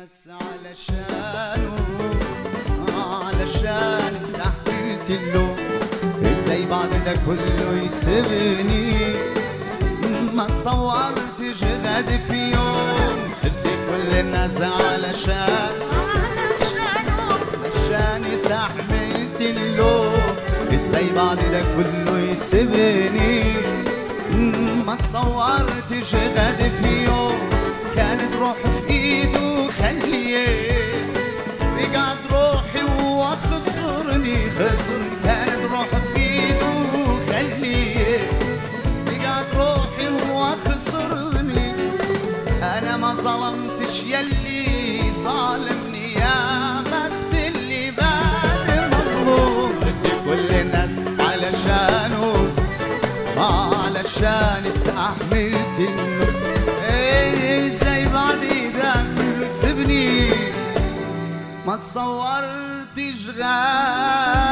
الناس علشانه علشان استحملت اللوم ازاي بعد ده كله يسيبني ما تصورتش غادي في يوم سبت كل الناس علشان علشان استحملت اللوم ازاي بعد ده كله يسيبني ما تصورتش غادي في يوم كانت روحي في ايده خليه رجعت روحي وخسرني خسر كانت روحي في ايده خليه رجعت روحي وخسرني انا ما ظلمتش يلي ظالمني يا بخت اللي بعد مظلوم سبت كل الناس علشانه علشان استحملت انه ايه ازاي بعد ده كله تسيبني ما تصورتش غير